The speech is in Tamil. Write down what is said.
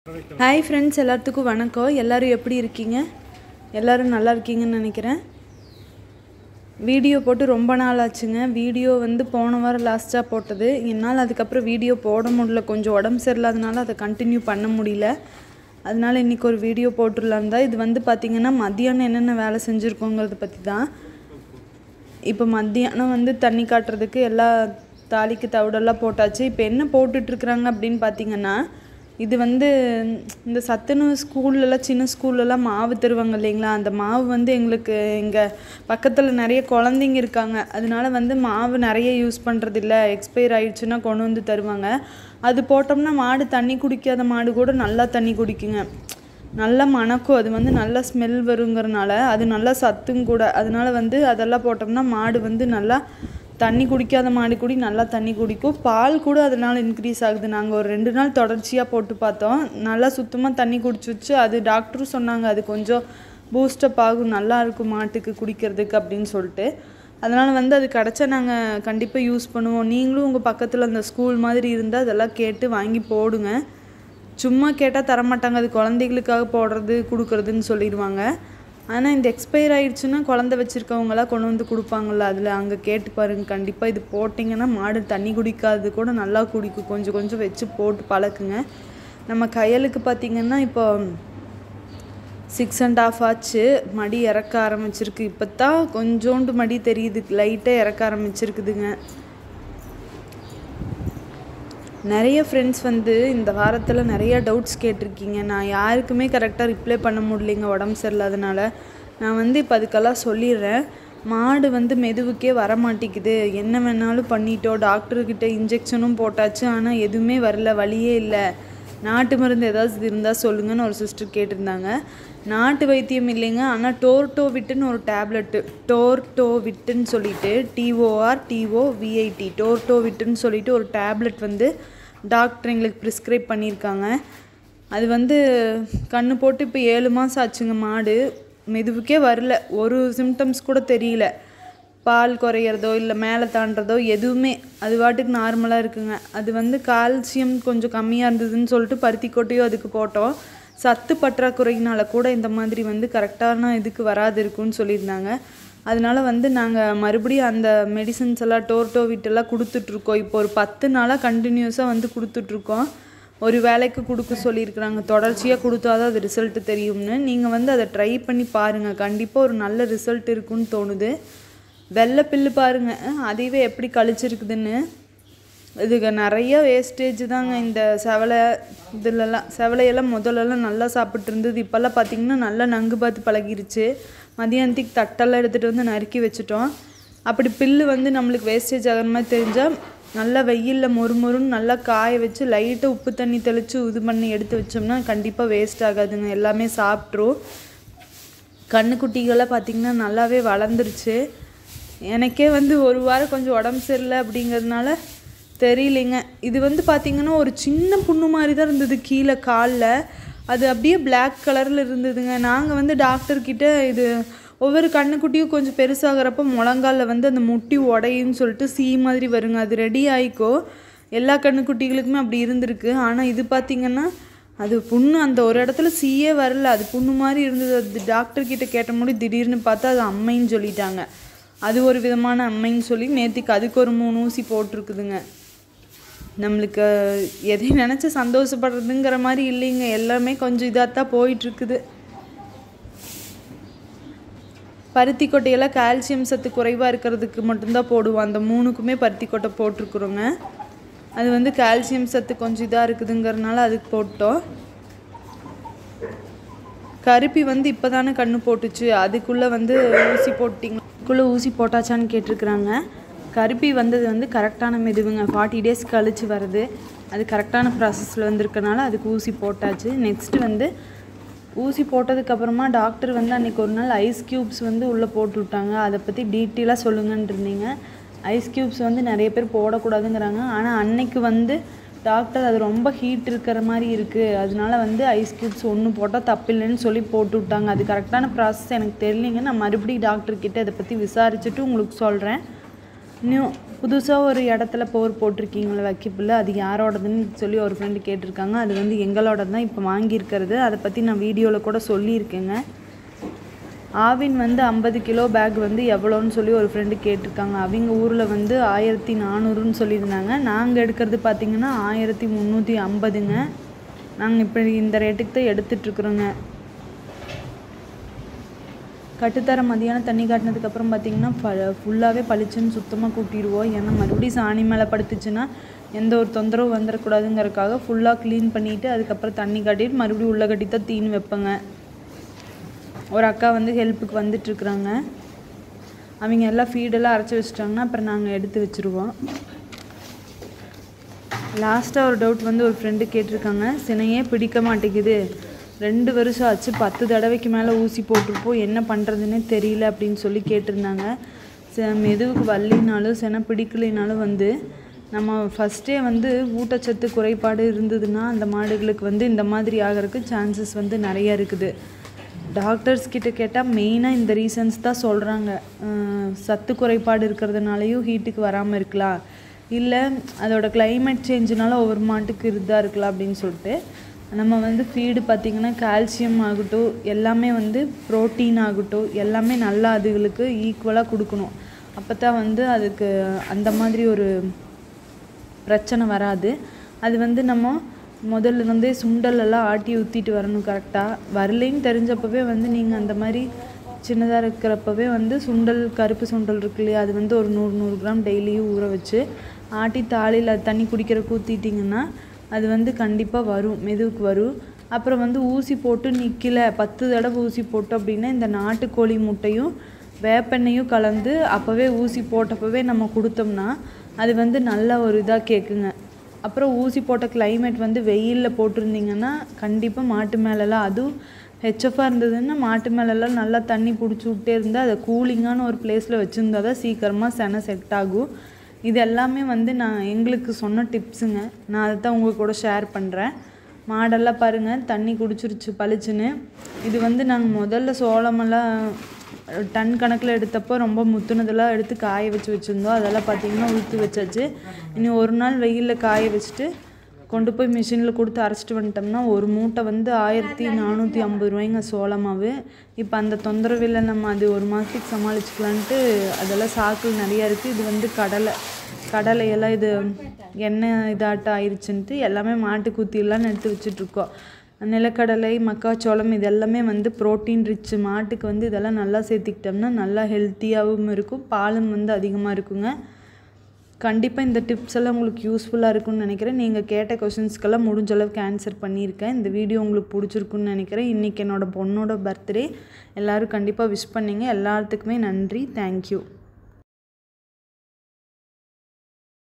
ஹாய் ஃப்ரெண்ட்ஸ் எல்லாத்துக்கும் வணக்கம் எல்லாரும் எப்படி இருக்கீங்க எல்லாரும் நல்லா இருக்கீங்கன்னு நினைக்கிறேன் வீடியோ போட்டு ரொம்ப நாள் ஆச்சுங்க வீடியோ வந்து போன வாரம் லாஸ்ட்டாக போட்டது என்னால் அதுக்கப்புறம் வீடியோ போட முடியல கொஞ்சம் உடம்பு சரியில்லாதனால அதை கண்டினியூ பண்ண முடியல அதனால இன்றைக்கி ஒரு வீடியோ போட்டுடலான் தான் இது வந்து பார்த்திங்கன்னா மத்தியானம் என்னென்ன வேலை செஞ்சுருக்கோங்கிறத பற்றி தான் இப்போ மத்தியானம் வந்து தண்ணி காட்டுறதுக்கு எல்லா தாலிக்கு தவிடெல்லாம் போட்டாச்சு இப்போ என்ன போட்டுட்ருக்குறாங்க அப்படின்னு பார்த்தீங்கன்னா இது வந்து இந்த சத்துணவு ஸ்கூல்லலாம் சின்ன ஸ்கூல்லலாம் மாவு தருவாங்க இல்லைங்களா அந்த மாவு வந்து எங்களுக்கு இங்கே பக்கத்தில் நிறைய குழந்தைங்க இருக்காங்க அதனால வந்து மாவு நிறைய யூஸ் பண்ணுறது இல்லை எக்ஸ்பயர் ஆயிடுச்சுன்னா கொண்டு வந்து தருவாங்க அது போட்டோம்னா மாடு தண்ணி குடிக்காத மாடு கூட நல்லா தண்ணி குடிக்குங்க நல்லா மணக்கும் அது வந்து நல்லா ஸ்மெல் வருங்கிறனால அது நல்லா சத்தும் கூட அதனால வந்து அதெல்லாம் போட்டோம்னா மாடு வந்து நல்லா தண்ணி குடிக்காத மாடு கூடி நல்லா தண்ணி குடிக்கும் பால் கூட அதனால இன்க்ரீஸ் ஆகுது நாங்கள் ஒரு ரெண்டு நாள் தொடர்ச்சியாக போட்டு பார்த்தோம் நல்லா சுத்தமாக தண்ணி குடிச்சிச்சு அது டாக்டரும் சொன்னாங்க அது கொஞ்சம் பூஸ்டப் ஆகும் நல்லா இருக்கும் மாட்டுக்கு குடிக்கிறதுக்கு அப்படின்னு சொல்லிட்டு அதனால் வந்து அது கிடச்சா நாங்கள் கண்டிப்பாக யூஸ் பண்ணுவோம் நீங்களும் உங்கள் பக்கத்தில் அந்த ஸ்கூல் மாதிரி இருந்தால் அதெல்லாம் கேட்டு வாங்கி போடுங்க சும்மா கேட்டால் தரமாட்டாங்க அது குழந்தைகளுக்காக போடுறது கொடுக்குறதுன்னு சொல்லிடுவாங்க ஆனால் இந்த எக்ஸ்பயர் ஆயிடுச்சுன்னா குழந்தை வச்சுருக்கவங்களாம் கொண்டு வந்து கொடுப்பாங்கள்ல அதில் அங்கே கேட்டு பாருங்கள் கண்டிப்பாக இது போட்டிங்கன்னா மாடு தண்ணி குடிக்காது கூட நல்லா குடிக்கும் கொஞ்சம் கொஞ்சம் வச்சு போட்டு பழக்குங்க நம்ம கையலுக்கு பார்த்திங்கன்னா இப்போ சிக்ஸ் அண்ட் ஆஃப் ஆச்சு மடி இறக்க ஆரம்பிச்சிருக்கு இப்போ தான் கொஞ்சோண்டு மடி தெரியுது லைட்டாக இறக்க ஆரம்பிச்சிருக்குதுங்க நிறைய ஃப்ரெண்ட்ஸ் வந்து இந்த வாரத்தில் நிறைய டவுட்ஸ் கேட்டிருக்கீங்க நான் யாருக்குமே கரெக்டாக ரிப்ளை பண்ண முடியலைங்க உடம்பு சரியில்லாதனால நான் வந்து இப்போ அதுக்கெல்லாம் சொல்லிடுறேன் மாடு வந்து மெதுவுக்கே வர மாட்டேங்குது என்ன வேணாலும் பண்ணிட்டோம் டாக்டர்கிட்ட இன்ஜெக்ஷனும் போட்டாச்சு ஆனால் எதுவுமே வரல வழியே இல்லை நாட்டு மருந்து ஏதாவது இருந்தால் சொல்லுங்கன்னு ஒரு சிஸ்டர் கேட்டிருந்தாங்க நாட்டு வைத்தியம் இல்லைங்க ஆனால் டோர்டோவிட்டுன்னு ஒரு டேப்லெட்டு டோர்டோவிட்டுன்னு சொல்லிட்டு டிஓஆர் டிஓ விஐடி டோர்டோவிட்டுன்னு சொல்லிட்டு ஒரு டேப்லெட் வந்து டாக்டர் எங்களுக்கு ப்ரிஸ்கிரைப் பண்ணியிருக்காங்க அது வந்து கண்ணு போட்டு இப்போ ஏழு மாதம் ஆச்சுங்க மாடு மெதுவுக்கே வரல ஒரு சிம்டம்ஸ் கூட தெரியல பால் குறையிறதோ இல்லை மேலே தாண்டுறதோ எதுவுமே அது பாட்டுக்கு நார்மலாக இருக்குங்க அது வந்து கால்சியம் கொஞ்சம் கம்மியாக இருந்ததுன்னு சொல்லிட்டு பருத்தி கொட்டையோ அதுக்கு போட்டோம் சத்து பற்றாக்குறையினால கூட இந்த மாதிரி வந்து கரெக்டான இதுக்கு வராது இருக்குன்னு சொல்லியிருந்தாங்க அதனால வந்து நாங்கள் மறுபடியும் அந்த மெடிசன்ஸ் எல்லாம் டோர்டோ விட்டெல்லாம் கொடுத்துட்ருக்கோம் இப்போ ஒரு பத்து நாளாக கண்டினியூஸாக வந்து கொடுத்துட்ருக்கோம் ஒரு வேலைக்கு கொடுக்க சொல்லியிருக்கிறாங்க தொடர்ச்சியாக கொடுத்தாதான் அது ரிசல்ட் தெரியும்னு நீங்கள் வந்து அதை ட்ரை பண்ணி பாருங்கள் கண்டிப்பாக ஒரு நல்ல ரிசல்ட் இருக்குன்னு தோணுது வெள்ளை பில்லு பாருங்கள் அதையவே எப்படி கழிச்சிருக்குதுன்னு இதுக்கு நிறைய வேஸ்டேஜ் தாங்க இந்த செவலை இதுலலாம் செவலையெல்லாம் முதல்லலாம் நல்லா சாப்பிட்டு இருந்தது இப்போல்லாம் பார்த்திங்கன்னா நல்லா நங்கு பார்த்து பழகிருச்சு மதியானத்துக்கு தட்டெல்லாம் எடுத்துகிட்டு வந்து நறுக்கி வச்சுட்டோம் அப்படி பில்லு வந்து நம்மளுக்கு வேஸ்டேஜ் ஆகிற மாதிரி தெரிஞ்சால் நல்லா வெயிலில் மொறுமொறுன்னு நல்லா காய வச்சு லைட்டாக உப்பு தண்ணி தெளித்து இது பண்ணி எடுத்து வச்சோம்னா கண்டிப்பாக வேஸ்ட் ஆகாதுங்க எல்லாமே சாப்பிட்ரும் கண்ணுக்குட்டிகளாக பார்த்திங்கன்னா நல்லாவே வளர்ந்துருச்சு எனக்கே வந்து ஒரு வாரம் கொஞ்சம் உடம்பு சரியில்லை அப்படிங்கிறதுனால தெரியலைங்க இது வந்து பார்த்திங்கன்னா ஒரு சின்ன புண்ணு மாதிரி தான் இருந்தது கீழே காலில் அது அப்படியே பிளாக் கலரில் இருந்ததுங்க நாங்கள் வந்து டாக்டர்கிட்ட இது ஒவ்வொரு கண்ணுக்குட்டியும் கொஞ்சம் பெருசாகிறப்ப முழங்காலில் வந்து அந்த முட்டி உடையுன்னு சொல்லிட்டு சீ மாதிரி வருங்க அது ரெடி ஆகிக்கோ எல்லா கண்ணுக்குட்டிகளுக்குமே அப்படி இருந்திருக்கு ஆனால் இது பார்த்திங்கன்னா அது புண்ணு அந்த ஒரு இடத்துல சீயே வரல அது புண்ணு மாதிரி இருந்தது அது டாக்டர்கிட்ட கேட்ட முடி திடீர்னு பார்த்தா அது அம்மைன்னு சொல்லிட்டாங்க அது ஒரு விதமான அம்மைன்னு சொல்லி நேற்றுக்கு அதுக்கு ஒரு மூணு ஊசி போட்டிருக்குதுங்க நம்மளுக்கு எதையும் நினச்சி சந்தோஷப்படுறதுங்கிற மாதிரி இல்லைங்க எல்லாமே கொஞ்சம் இதாக தான் போயிட்டுருக்குது பருத்தி கொட்டையெல்லாம் கால்சியம் சத்து குறைவாக இருக்கிறதுக்கு மட்டும்தான் போடுவோம் அந்த மூணுக்குமே பருத்தி கொட்டை போட்டிருக்குறோங்க அது வந்து கால்சியம் சத்து கொஞ்சம் இதாக இருக்குதுங்கிறனால அதுக்கு போட்டோம் கருப்பி வந்து இப்போ தானே கண்ணு போட்டுச்சு அதுக்குள்ளே வந்து ஊசி போட்டிங்கக்குள்ளே ஊசி போட்டாச்சான்னு கேட்டிருக்குறாங்க கருப்பி வந்தது வந்து கரெக்டான மெதுவுங்க ஃபார்ட்டி டேஸ் கழிச்சு வருது அது கரெக்டான ப்ராசஸில் வந்திருக்கனால அதுக்கு ஊசி போட்டாச்சு நெக்ஸ்ட்டு வந்து ஊசி போட்டதுக்கப்புறமா டாக்டர் வந்து அன்றைக்கி ஒரு நாள் ஐஸ் க்யூப்ஸ் வந்து உள்ளே போட்டு விட்டாங்க அதை பற்றி டீட்டெயிலாக சொல்லுங்கன்னு இருந்தீங்க ஐஸ் க்யூப்ஸ் வந்து நிறைய பேர் போடக்கூடாதுங்கிறாங்க ஆனால் அன்னைக்கு வந்து டாக்டர் அது ரொம்ப ஹீட் இருக்கிற மாதிரி இருக்குது அதனால வந்து ஐஸ் க்யூப்ஸ் ஒன்று போட்டால் தப்பில்லைன்னு சொல்லி போட்டு விட்டாங்க அது கரெக்டான ப்ராசஸ் எனக்கு தெரியலிங்க நான் மறுபடியும் டாக்டர்கிட்ட இதை பற்றி விசாரிச்சுட்டு உங்களுக்கு சொல்கிறேன் இன்னும் புதுசாக ஒரு இடத்துல போர் போட்டிருக்கீங்களா வைக்கப்புல்ல அது யாரோடதுன்னு சொல்லி ஒரு ஃப்ரெண்டு கேட்டிருக்காங்க அது வந்து எங்களோட தான் இப்போ வாங்கியிருக்கிறது அதை பற்றி நான் வீடியோவில் கூட சொல்லியிருக்கேங்க ஆவின் வந்து ஐம்பது கிலோ பேக் வந்து எவ்வளோன்னு சொல்லி ஒரு ஃப்ரெண்டு கேட்டிருக்காங்க அவங்க ஊரில் வந்து ஆயிரத்தி நானூறுன்னு சொல்லியிருந்தாங்க நாங்கள் எடுக்கிறது பார்த்திங்கன்னா ஆயிரத்தி முந்நூற்றி ஐம்பதுங்க நாங்கள் இப்போ இந்த ரேட்டுக்கு தான் எடுத்துட்ருக்குறோங்க கட்டுத்தர மதியானம் தண்ணி காட்டினதுக்கப்புறம் பார்த்தீங்கன்னா ப ஃபுல்லாகவே பளிச்சுன்னு சுத்தமாக கூட்டிடுவோம் ஏன்னா மறுபடியும் சாணி மேலே படுத்துச்சுன்னா எந்த ஒரு தொந்தரவும் வந்துடக்கூடாதுங்கிறதுக்காக ஃபுல்லாக க்ளீன் பண்ணிவிட்டு அதுக்கப்புறம் தண்ணி காட்டிட்டு மறுபடியும் உள்ளே கட்டி தான் தீனி வைப்பேங்க ஒரு அக்கா வந்து ஹெல்ப்புக்கு வந்துட்டுருக்குறாங்க அவங்க எல்லாம் ஃபீடெல்லாம் அரைச்சி வச்சிட்டாங்கன்னா அப்புறம் நாங்கள் எடுத்து வச்சுருவோம் லாஸ்ட்டாக ஒரு டவுட் வந்து ஒரு ஃப்ரெண்டு கேட்டிருக்காங்க சினையே பிடிக்க மாட்டேங்குது ரெண்டு வருஷம் ஆச்சு பத்து தடவைக்கு மேலே ஊசி போட்டிருப்போம் என்ன பண்ணுறதுன்னே தெரியல அப்படின்னு சொல்லி கேட்டிருந்தாங்க ச- மெதுவுக்கு வள்ளினாலும் சினை பிடிக்கலைனாலும் வந்து நம்ம ஃபஸ்ட்டே வந்து ஊட்டச்சத்து குறைபாடு இருந்ததுன்னா அந்த மாடுகளுக்கு வந்து இந்த மாதிரி ஆகிறதுக்கு சான்சஸ் வந்து நிறைய இருக்குது டாக்டர்ஸ் கிட்ட கேட்டால் மெயினாக இந்த ரீசன்ஸ் தான் சொல்கிறாங்க சத்து குறைபாடு இருக்கிறதுனாலையும் ஹீட்டுக்கு வராமல் இருக்கலாம் இல்லை அதோட climate சேஞ்சுனால ஒவ்வொரு மாட்டுக்கு இதாக இருக்கலாம் அப்படின்னு சொல்லிட்டு நம்ம வந்து ஃபீடு பார்த்திங்கன்னா கால்சியம் ஆகட்டும் எல்லாமே வந்து புரோட்டீன் ஆகட்டும் எல்லாமே நல்லா அதுகளுக்கு ஈக்குவலாக கொடுக்கணும் அப்போ தான் வந்து அதுக்கு அந்த மாதிரி ஒரு பிரச்சனை வராது அது வந்து நம்ம முதல்ல இருந்தே சுண்டல் எல்லாம் ஆட்டி ஊற்றிட்டு வரணும் கரெக்டாக வரலைன்னு தெரிஞ்சப்பவே வந்து நீங்கள் அந்த மாதிரி சின்னதாக இருக்கிறப்பவே வந்து சுண்டல் கருப்பு சுண்டல் இருக்கு இல்லையா அது வந்து ஒரு நூறு நூறு கிராம் டெய்லியும் ஊற வச்சு ஆட்டி தாளியில் தண்ணி குடிக்கிறக்கு ஊற்றிட்டிங்கன்னா அது வந்து கண்டிப்பாக வரும் மெதுவுக்கு வரும் அப்புறம் வந்து ஊசி போட்டு நிற்கல பத்து தடவை ஊசி போட்டோம் அப்படின்னா இந்த நாட்டுக்கோழி முட்டையும் வேப்பெண்ணையும் கலந்து அப்போவே ஊசி போட்டப்பவே நம்ம கொடுத்தோம்னா அது வந்து நல்ல ஒரு இதாக கேட்குங்க அப்புறம் ஊசி போட்ட climate வந்து வெயிலில் போட்டிருந்தீங்கன்னா கண்டிப்பாக மாட்டு மேலெல்லாம் அதுவும் ஹெச்எஃபாக இருந்ததுன்னா மாட்டு மேலெல்லாம் நல்லா தண்ணி பிடிச்சி விட்டே இருந்தால் அதை கூலிங்கான ஒரு பிளேஸில் வச்சுருந்தா தான் சீக்கிரமாக செனை செட் ஆகும் இது எல்லாமே வந்து நான் எங்களுக்கு சொன்ன டிப்ஸுங்க நான் அதை தான் உங்கள் கூட ஷேர் பண்ணுறேன் மாடெல்லாம் பாருங்கள் தண்ணி குடிச்சிருச்சு பளிச்சுன்னு இது வந்து நாங்கள் முதல்ல சோளமெல்லாம் டன் கணக்கில் எடுத்தப்போ ரொம்ப முத்துனதெல்லாம் எடுத்து காய வச்சு வச்சுருந்தோம் அதெல்லாம் பார்த்தீங்கன்னா உளுத்து வச்சாச்சு இனி ஒரு நாள் வெயிலில் காய வச்சுட்டு கொண்டு போய் மிஷினில் கொடுத்து அரைச்சிட்டு வந்துட்டோம்னா ஒரு மூட்டை வந்து ஆயிரத்தி நானூற்றி ஐம்பது ரூபாய்ங்க சோள மாவு இப்போ அந்த தொந்தரவில்லை நம்ம அது ஒரு மாதத்துக்கு சமாளிச்சுக்கலான்ட்டு அதெல்லாம் சாக்குகள் நிறையா இருக்குது இது வந்து கடலை கடலையெல்லாம் இது எண்ணெய் இதாட்டம் ஆயிடுச்சுன்ட்டு எல்லாமே மாட்டு குத்தியெல்லாம் எடுத்து வச்சுட்ருக்கோம் நிலக்கடலை மக்காச்சோளம் இது எல்லாமே வந்து ப்ரோட்டீன் ரிச்சு மாட்டுக்கு வந்து இதெல்லாம் நல்லா சேர்த்திக்கிட்டோம்னா நல்லா ஹெல்த்தியாகவும் இருக்கும் பாலும் வந்து அதிகமாக இருக்குங்க கண்டிப்பாக இந்த டிப்ஸ் எல்லாம் உங்களுக்கு யூஸ்ஃபுல்லாக இருக்கும்னு நினைக்கிறேன் நீங்கள் கேட்ட கொஷின்ஸ்க்கெல்லாம் முடிஞ்ச அளவுக்கு ஆன்சர் பண்ணியிருக்கேன் இந்த வீடியோ உங்களுக்கு பிடிச்சிருக்குன்னு நினைக்கிறேன் இன்றைக்கி என்னோட பொண்ணோட பர்த்டே எல்லோரும் கண்டிப்பாக விஷ் பண்ணீங்க எல்லாத்துக்குமே நன்றி தேங்க்யூ